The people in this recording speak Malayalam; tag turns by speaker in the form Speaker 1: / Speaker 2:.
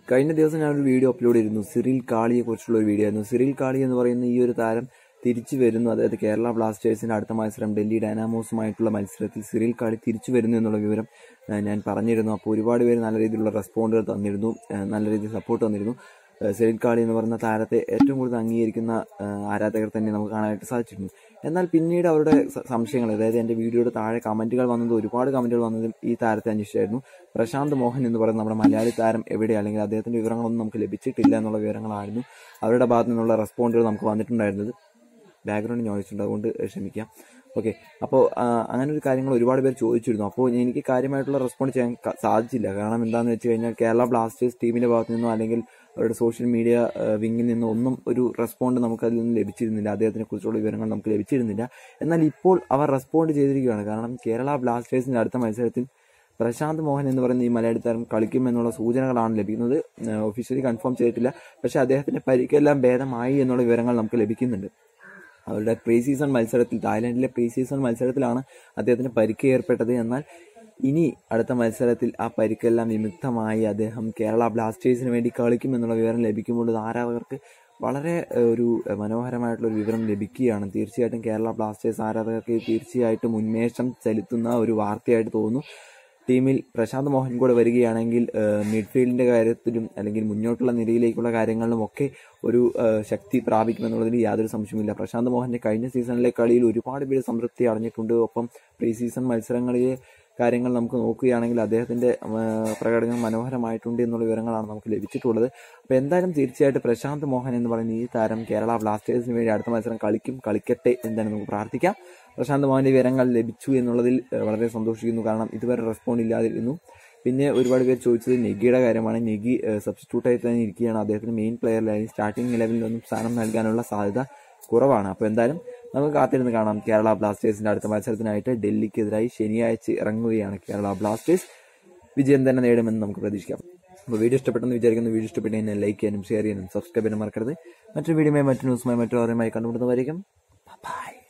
Speaker 1: കഴിഞ്ഞ ദിവസം ഞാനൊരു വീഡിയോ അപ്ലോഡ് ചെയ്തിരുന്നു സിറിൽ കാളിയെ കുറിച്ചുള്ള ഒരു വീഡിയോ ആയിരുന്നു സിറിൽ കാളി എന്ന് പറയുന്ന ഈ ഒരു താരം തിരിച്ചു വരുന്നു അതായത് കേരള ബ്ലാസ്റ്റേഴ്സിന്റെ അടുത്ത മത്സരം ഡൽഹി ഡൈനാമോസുമായിട്ടുള്ള മത്സരത്തിൽ സിറിൽ കാളി തിരിച്ചു വരുന്നു എന്നുള്ള വിവരം ആ, ഞാൻ പറഞ്ഞിരുന്നു അപ്പോൾ ഒരുപാട് പേര് നല്ല രീതിയിലുള്ള റെസ്പോണ്ടുകൾ തന്നിരുന്നു ആ, നല്ല രീതിയിൽ സപ്പോർട്ട് തന്നിരുന്നു ആ, സിറിൽ കാളി എന്ന് പറയുന്ന താരത്തെ ഏറ്റവും കൂടുതൽ അംഗീകരിക്കുന്ന ആ, ആരാധകർ തന്നെ നമുക്ക് കാണാനായിട്ട് സാധിച്ചിരുന്നു എന്നാൽ പിന്നീട് അവരുടെ സ- സംശയങ്ങൾ അതായത് എൻ്റെ വീഡിയോയുടെ താഴെ കമന്റുകൾ വന്നത് ഒരുപാട് കമന്റുകൾ വന്നതും ഈ താരത്തെ അന്വേഷിച്ചായിരുന്നു പ്രശാന്ത് മോഹൻ എന്ന് പറയുന്ന നമ്മുടെ മലയാളി താരം എവിടെ അല്ലെങ്കിൽ അദ്ദേഹത്തിന്റെ വിവരങ്ങളൊന്നും നമുക്ക് ലഭിച്ചിട്ടില്ല എന്നുള്ള വിവരങ്ങളായിരുന്നു അവരുടെ ഭാഗത്തു നിന്നുള്ള റെസ്പോണ്ടുകൾ നമുക്ക് വന്നിട്ടുണ്ടായിരുന്നത് ബാക്ക്ഗ്രൗണ്ട് നോയിസ് ഉണ്ട് അതുകൊണ്ട് ക്ഷമിക്കാം ഓക്കെ അപ്പോൾ അങ്ങനെ ഒരു കാര്യങ്ങൾ ഒരുപാട് പേര് ചോദിച്ചിരുന്നു അപ്പോൾ എനിക്ക് കാര്യമായിട്ടുള്ള റെസ്പോണ്ട് ചെയ്യാൻ ക- സാധിച്ചില്ല കാരണം എന്താണെന്ന് വെച്ച് കഴിഞ്ഞാൽ കേരള ബ്ലാസ്റ്റേഴ്സ് ടീമിന്റെ ഭാഗത്തു നിന്നോ അല്ലെങ്കിൽ അവരുടെ സോഷ്യൽ മീഡിയ വിങ്ങിൽ നിന്നോ ഒന്നും ഒരു റെസ്പോണ്ട് നമുക്ക് അതിൽ നിന്ന് ലഭിച്ചിരുന്നില്ല അദ്ദേഹത്തിനെ കുറിച്ചുള്ള വിവരങ്ങൾ നമുക്ക് ലഭിച്ചിരുന്നില്ല എന്നാൽ ഇപ്പോൾ അവർ റെസ്പോണ്ട് ചെയ്തിരിക്കുകയാണ് കാരണം കേരള ബ്ലാസ്റ്റേഴ്സിന്റെ അടുത്ത മത്സരത്തിൽ പ്രശാന്ത് മോഹൻ എന്ന് പറയുന്ന ഈ മലയാളി താരം കളിക്കും എന്നുള്ള സൂചനകളാണ് ലഭിക്കുന്നത് ഒഫീഷ്യലി കൺഫേം ചെയ്തിട്ടില്ല പക്ഷേ അദ്ദേഹത്തിന്റെ പരിക്കെല്ലാം ഭേദമായി എന്നുള്ള വിവരങ്ങൾ നമുക്ക് ലഭിക്കുന്നുണ്ട് അവരുടെ പ്രീ സീസൺ മത്സരത്തിൽ തായ്ലാന്റിലെ പ്രീ സീസൺ മത്സരത്തിലാണ് അദ്ദേഹത്തിന് പരിക്ക് ഏർപ്പെട്ടത് എന്നാൽ ഇനി അടുത്ത മത്സരത്തിൽ ആ പരിക്കെല്ലാം വിമുക്തമായി അദ്ദേഹം കേരള ബ്ലാസ്റ്റേഴ്സിന് വേണ്ടി കളിക്കും എന്നുള്ള വിവരം ലഭിക്കുമ്പോൾ ഇത് ആരാധകർക്ക് വളരെ ഏഹ്, ഒരു ഏഹ്, മനോഹരമായിട്ടുള്ള ഒരു വിവരം ലഭിക്കുകയാണ് തീർച്ചയായിട്ടും കേരള ബ്ലാസ്റ്റേഴ്സ് ആരാധകർക്ക് തീർച്ചയായിട്ടും ഉന്മേഷം ചെലുത്തുന്ന ഒരു വാർത്തയായിട്ട് തോന്നുന്നു ടീമിൽ പ്രശാന്ത് മോഹൻ കൂടെ വരികയാണെങ്കിൽ ഏഹ്, മിഡ്ഫീൽഡിന്റെ കാര്യത്തിലും അല്ലെങ്കിൽ മുന്നോട്ടുള്ള നിരയിലേക്കുള്ള കാര്യങ്ങളിലും ഒക്കെ ഒരു ഏഹ്, ശക്തി പ്രാപിക്കുമെന്നുള്ളതിൽ യാതൊരു സംശയമില്ല പ്രശാന്ത് മോഹന്റെ കഴിഞ്ഞ സീസണിലെ കളിയിൽ ഒരുപാട് പേര് സംതൃപ്തി അടഞ്ഞിട്ടുണ്ട് ഒപ്പം പ്രീ സീസൺ മത്സരങ്ങളിലെ കാര്യങ്ങൾ നമുക്ക് നോക്കുകയാണെങ്കിൽ അദ്ദേഹത്തിന്റെ ഏഹ്, പ്രകടനം മനോഹരമായിട്ടുണ്ട് എന്നുള്ള വിവരങ്ങളാണ് നമുക്ക് ലഭിച്ചിട്ടുള്ളത് അപ്പോൾ എന്തായാലും തീർച്ചയായിട്ടും പ്രശാന്ത് മോഹൻ എന്ന് പറയുന്ന ഈ താരം കേരള ബ്ലാസ്റ്റേഴ്സിന് വേണ്ടി അടുത്ത മത്സരം കളിക്കും കളിക്കട്ടെ എന്താണ് നമുക്ക് പ്രാർത്ഥിക്കാം പ്രശാന്ത് മോഹന്റെ വിവരങ്ങൾ ലഭിച്ചു എന്നുള്ളതിൽ ഏഹ്, വളരെ സന്തോഷിക്കുന്നു കാരണം ഇതുവരെ റെസ്പോണ്ട് ഇല്ലാതിരുന്നു പിന്നെ ഒരുപാട് പേര് ചോദിച്ചത് നെഗിയുടെ കാര്യമാണ് നെഗി സബ്സ്റ്റിറ്റ്യൂട്ട് ആയിട്ട് തന്നെ ഇരിക്കുകയാണ് അദ്ദേഹത്തിന് മെയിൻ പ്ലെയറിലായി സ്റ്റാർട്ടിംഗ് ലെവലിലൊന്നും സ്ഥാനം നൽകാനുള്ള സാധ്യത കുറവാണ് അപ്പോൾ എന്തായാലും നമുക്ക് കാത്തിരുന്ന് കാണാം കേരള ബ്ലാസ്റ്റേഴ്സിന്റെ അടുത്ത മത്സരത്തിനായിട്ട് ഡൽഹിക്കെതിരായി ശനിയാഴ്ച ഇറങ്ങുകയാണ് കേരള ബ്ലാസ്റ്റേഴ്സ് വിജയം തന്നെ നേടുമെന്ന് നമുക്ക് പ്രതീക്ഷിക്കാം അപ്പോൾ വീഡിയോ ഇഷ്ടപ്പെട്ടെന്ന് വിചാരിക്കുന്നു വീഡിയോ ഇഷ്ടപ്പെട്ട് കഴിഞ്ഞാൽ ലൈക്ക് ചെയ്യാനും ഷെയർ ചെയ്യാനും സബ്സ്ക്രൈബ് ചെയ്യാനും മറക്കരുത് മറ്റൊരു വീഡിയോയുമായി മറ്റു ന്യൂസുമായി മറ്റു അറിയുമായി കണ്ടുമുട്ടുന്നതായിരിക്കും ബൈ